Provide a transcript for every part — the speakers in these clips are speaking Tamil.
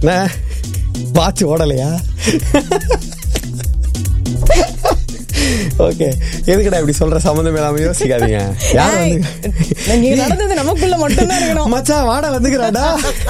என்ன வாட்ச் ஓடலையா ஓகே எதுக்குடா இப்படி சொல்ற சம்மந்தம் இல்லாம யோசிக்காதீங்க யார் வந்து நீங்க நடந்தது நமக்குள்ள மட்டும் தான் இருக்கணும் மச்சான் வாட வந்துக்கிறாடா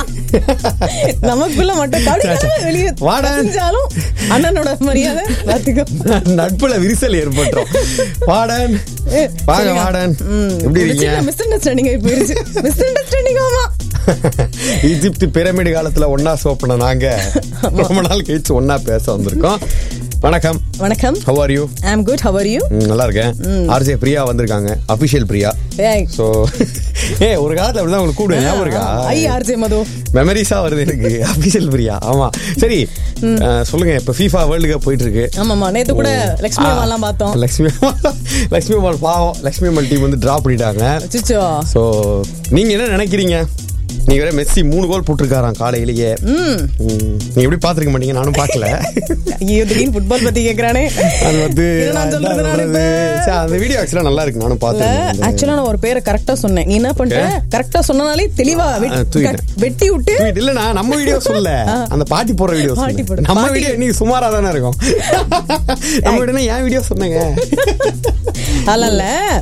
நமக்குள்ள மட்டும் கடைசியா வெளியே வாடா. செஞ்சாலும் அண்ணனோட மரியாதை பாத்துக்கோ நட்புல விரிசல் ஏற்பட்டோம் வாடன் வாங்க வாடன் எப்படி இருக்கீங்க மிஸ் அண்டர்ஸ்டாண்டிங் ஆகி போயிருச்சு மிஸ் அண்டர்ஸ்டாண்டிங் ஆமா ஈஜிப்ட் பிரமிடு காலத்துல ஒன்னா சோப்பின நாங்க ரொம்ப நாள் கழிச்சு ஒன்னா பேச வந்திருக்கோம் வணக்கம் வணக்கம் how are you I am good how are you நல்லா இருக்கேன் ஆர்ஜே பிரியா வந்திருக்காங்க அபிஷியல் பிரியா சோ ஏ ஒரு காலத்துல அப்படிதான் உங்களுக்கு கூப்பிடுவேன் ஞாபகம் இருக்கா ஐ ஆர்ஜே மது மெமரிஸா வருது எனக்கு அபிஷியல் பிரியா ஆமா சரி அஹ், சொல்லுங்க இப்ப FIFA வேர்ல்டு கப் போயிட்டு இருக்கு ஆமாமா நேத்து கூட லட்சுமி அம்மாலாம் பார்த்தோம் லட்சுமி லட்சுமி அம்மாள் பாவம் லட்சுமி அம்மாள் டீம் வந்து டிராப் பண்ணிட்டாங்க அச்சச்சோ சோ நீங்க என்ன நினைக்கிறீங்க நீங்க வேற மெஸ்ஸி மூணு கோல் போட்டிருக்காராம் காலையிலேயே ம். நீங்க எப்படி பாத்துருக்க மாட்டீங்க நானும் பார்க்கல ஐயோ திடீர்னு ஃபுட்பால் பத்தி கேக்குறானே அது வந்து என்ன நான் சொல்றது நான் இப்ப? சரி, அந்த வீடியோ ஆக்சுவலா நல்லா இருக்கு நானும் பார்த்தேன் ஆக்சுவலா நான் ஒரு பேரை கரெக்டா சொன்னேன் நீ என்ன பண்ற கரெக்டா சொன்னனாலே தெளிவா வெட்- ஆ, தூக்கிட்டேன். கட்- வெட்டி விட்டு Tweet இல்லண்ணா நம்ம வீடியோ சொல்ல அந்த பாட்டி போடுற வீடியோ பாட்டி போடுற- நம்ம பாட்டி. வீடியோ இன்னைக்கு சுமாரா தானே இருக்கும் நம்ம வீடியோ என் வீடியோ சொன்னேங்க அல்ல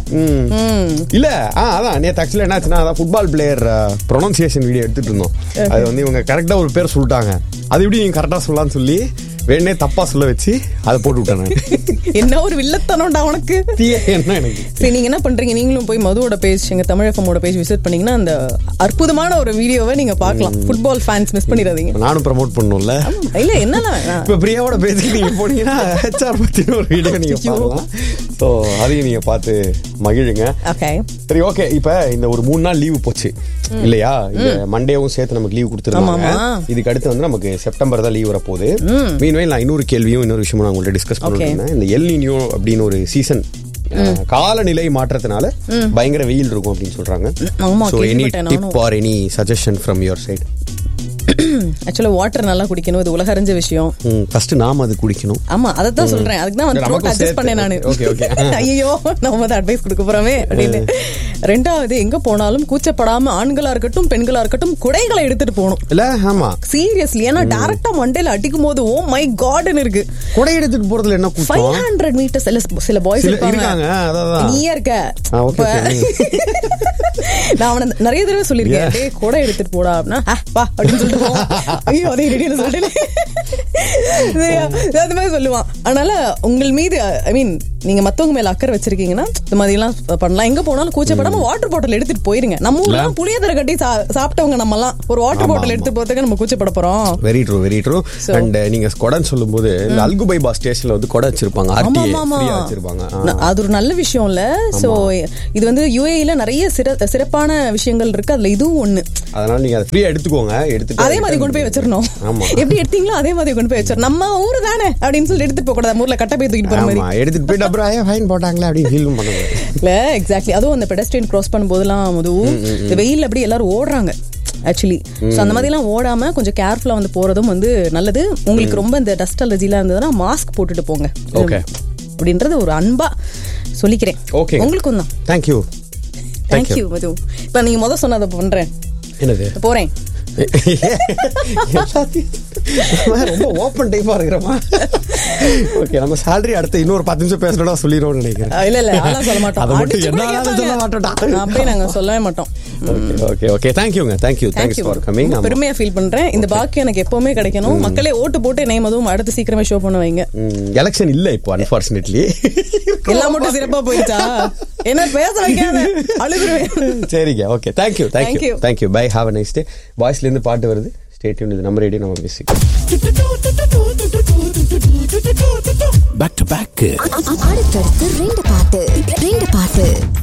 ம் இல்ல ஆ அதான் நேத்து ஆக்சுவலா என்னாச்சுன்னா அதான் ஃபுட்பால் பிளேயர் ப்ரொனன்சியேஷன் வீடியோ எடுத்துட்டு இருந்தோம் அது வந்து இவங்க கரெக்டா ஒரு பேர் சொல்லிட்டாங்க அது எப்படி நீங்க கரெக்டா சொல்லலாம்னு சொல்லி வேணே தப்பா சொல்ல வச்சு அதை போட்டு விட்டேன் நான். என்ன ஒரு வில்லத்தனம்டா உனக்கு தீய என்ன எனக்கு சரி நீங்க என்ன பண்றீங்க நீங்களும் போய் மதுவோட பேஜ் எங்க தமிழ் எஃப்எம்மோட பேஜ் விசிட் பண்ணீங்கன்னா அந்த அற்புதமான ஒரு வீடியோவை நீங்க பார்க்கலாம் ஃபுட்பால் ஃபேன்ஸ் மிஸ் பண்ணிடாதீங்க நானும் ப்ரமோட் பண்ணணும்ல இல்ல என்னலாம் வேணாம். இப்ப பிரியாவோட பேஜுக்கு நீங்க போனீங்கன்னா ஹெச்ஆர் பத்தின ஒரு வீடியோ நீங்க பார்க்கலாம் ஸோ அதையும் நீங்க பார்த்து மகிழுங்க ஓகே சரி ஓகே இப்ப இந்த ஒரு மூணு நாள் லீவு போச்சு இல்லையா இந்த மண்டேவும் சேர்த்து நமக்கு லீவு கொடுத்துருந்தாங்க ஆமாமா. இதுக்கு அடுத்து வந்து நமக்கு செப்டம்பர் தான் லீவ் வரப்போகுது மீன்வேல் நான் இன்னொரு கேள்வியும் இன்னொரு விஷயமும் நான் உங்கள்ட்ட டிஸ்கஸ் பண்ணிட்டு இருந்தேன் இந்த எல் நினியோ அப்படின்னு ஒரு சீசன் காலநிலை மாற்றத்தினால பயங்கர வெயில் இருக்கும் அப்படின்னு சொல்றாங்க ஆமா, ஸோ எனி கேள்விப்பட்டேன் tip or any suggestion from your side actually water நல்லா குடிக்கணும் இது உலக அறிஞ்ச விஷயம் ஃபர்ஸ்ட் நாம அது குடிக்கணும் ஆமா அதான் சொல்றேன் அதுக்கு தான் வந்து நமக்கும் அட்ஜஸ்ட் சேர்த்து. பண்ணேன் நானு Okay, okay. ஐயோ நம்ம வந்து அட்வைஸ் கொடுக்க போறோமே அப்படின்னு ரெண்டாவது எங்க போனாலும் கூச்சப்படாம ஆண்களா இருக்கட்டும் பெண்களா இருக்கட்டும் குடைகளை எடுத்துட்டு போகணும் இல்ல ஆமா சீரியஸ்லி ஏன்னா டைரக்டா மண்டையில அடிக்கும் போது ஓ மை காட்னு இருக்கு கொடை எடுத்துட்டு போறதுல என்ன ஃபைவ் கூட்டம் ஹண்ட்ரட் மீட்டர்ஸ் இல்ல சில பாய்ஸ் சில இருப்பாங்க இருக்காங்க, அதான், அதான். நீயே இருக்க ஆ, okay, இப்ப- நான் அவன நிறைய தடவை சொல்லிருக்கேன் டேய் கூட எடுத்துட்டு போடா அப்படின்னா "ஆ, வா அப்படின்னு சொல்லிட்டு போவான். ஐயோ அதே ரெடியான சொல்லிட்டு சரியா? அது மாதிரி சொல்லுவான் அதனால உங்கள் மீது ஐ மீன் நீங்க மத்தவங்க மேல அக்கறை வச்சிருக்கீங்கன்னா இந்த மாதிரி எல்லாம் பண்ணலாம் எங்க போனாலும் கூச்சப்படாம வாட்டர் பாட்டில் எடுத்துட்டு போயிருங்க நம்ம ஊர்ல புளியதரை கட்டி சா- சாப்பிட்டவங்க நம்ம எல்லாம் ஒரு வாட்டர் ஆமா, பாட்டில் ஆமா. எடுத்து போறதுக்கு நம்ம கூச்சப்பட போறோம் very true very true So- and நீங்க கொடைன்னு சொல்லும்போது இந்த அல்குபைபா ஸ்டேஷன்ல வந்து கொடை வச்சிருப்பாங்க ஆமா ஆர்டிஏ ஆமா ஃப்ரீயா வச்சிருப்பாங்க ஆ. ந- அது ஒரு நல்ல விஷயம் இல்ல சோ இது வந்து யுஏஇல நிறைய சிற- சிறப்பான விஷயங்கள் இருக்கு அதுல இதுவும் ஒண்ணு அதனால நீங்க அதை ஃப்ரீயா எடுத்துக்கோங்க எடுத்துட்டு அதே மாதிரி கொண்டு போய் வச்சிடணும் ஆமா எப்படி எடுத்தீங்களோ அதே மாதிரி கொண்டு போய் வச்சிடணும் நம்ம ஊரு தானே அப்படின்னு சொல்லி எடுத்துட்டு போக கூடாது நம்ம ஊர்ல கட்ட போய் தூக்கிட்டு போற மாதிரி ஆமா எடுத்துட்டு போயிட்டு அப்புறம் ஏன் ஃபைன் போட்டாங்களே அப்படின்னு ஃபீல் பண்ணுங்க இல்ல எக்ஸாக்ட்லி அதுவும் அந்த பெடஸ்ட்ரியன் கிராஸ் பண்ணும்போதெல்லாம் அதுவும் இந்த வெயில் அப்படி எல்லாரும் ஓடுறாங்க ஆக்சுவலி ஸோ அந்த மாதிரிலாம் ஓடாம கொஞ்சம் கேர்ஃபுல்லா வந்து போறதும் வந்து நல்லது உங்களுக்கு ரொம்ப இந்த டஸ்ட் அலர்ஜிலாம் இருந்ததுன்னா மாஸ்க் போட்டுட்டு போங்க Okay. அப்படின்றது ஒரு அன்பா சொல்லிக்கிறேன் Okay. உங்களுக்கும் தான் தேங்க்யூ தேங்க்யூ மது இப்ப நீங்க முத சொன்னதை பண்றேன் என்னது போறேன் எல்லாத்தையும் ரொம்ப ஓப்பன் டைப்பா இருக்கிறோமா ஓகே நம்ம salary அடுத்த இன்னொரு பத்து நிமிஷம் பேசணும்னா சொல்லிடுவோம்னு நினைக்கிறேன் அஹ் இல்ல இல்ல அதெல்லாம் சொல்ல மாட்டோம் அதை மட்டும் அடிச்சு என்ன கூட வேணாலும் சொல்ல மாட்டோம்டா. கேட்பாங்க. அப்படியே நாங்க சொல்லவே மாட்டோம் ஓகே ஓகே ஓகே தேங்க்யூங்க thank you thanks thank you for coming பெருமையா ஃபீல் பண்றேன் இந்த பாக்கியம் எனக்கு எப்பவுமே கிடைக்கணும் மக்களே ஓட்டு போட்டு நேம் அதுவும் அடுத்து சீக்கிரமே ஷோ பண்ண வைங்க எலெக்ஷன் இல்ல இப்போ அன்பார்ச்சுனேட்லி எல்லாம் மட்டும் சிறப்பா போயிடுச்சா என்ன பேச வைக்காத அழுதுருவேன் சரிங்க okay thank you Thank thank you you. Thank you bye have a nice day வாய்ஸ்ல இருந்து பாட்டு வருது ஸ்டேட்யூன் இது நம்ம ரேடியோ நம்ம மியூசிக் பேக் டு பேக் அடுத்தடுத்து ரெண்டு பாட்டு ரெண்டு பாட்டு